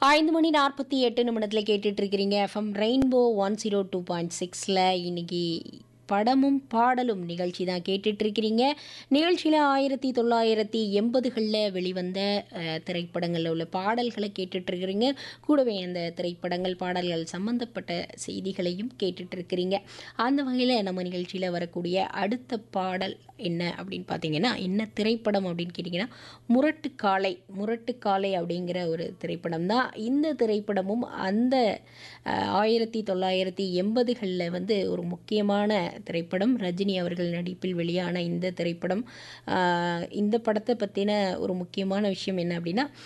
ஐந்து மணி நாற்பத்தி எட்டு நிமிடத்தில் கேட்டுட்டு இருக்கிறீங்க FM rainbow one zero two point சிக்ஸில் இன்னைக்கு படமும் பாடலும் நிகழ்ச்சி தான் கேட்டுட்டு இருக்கிறீங்க நிகழ்ச்சியில் ஆயிரத்தி தொள்ளாயிரத்தி எண்பதுகளில் வெளிவந்த அஹ், திரைப்படங்களில் உள்ள பாடல்களை கேட்டுட்டு இருக்கிறீங்க கூடவே அந்த திரைப்படங்கள் பாடல்கள் சம்பந்தப்பட்ட செய்திகளையும் கேட்டுட்டு இருக்கிறீங்க அந்த வகையில் நம்ம நிகழ்ச்சியில் வரக்கூடிய அடுத்த பாடல் என்ன அப்படின்னு பார்த்தீங்கன்னா என்ன திரைப்படம் அப்படின்னு கேட்டிங்கன்னா முரட்டுக்காலை முரட்டுக்காலை அப்படிங்கிற ஒரு திரைப்படம் தான் இந்த திரைப்படமும் அந்த அஹ், ஆயிரத்தி தொள்ளாயிரத்தி எண்பதுகளில் வந்து ஒரு முக்கியமான திரைப்படம் ரஜினி அவர்கள் நடிப்பில் வெளியான இந்த திரைப்படம் அஹ், இந்த படத்தை பற்றின ஒரு முக்கியமான விஷயம் என்ன அப்படின்னா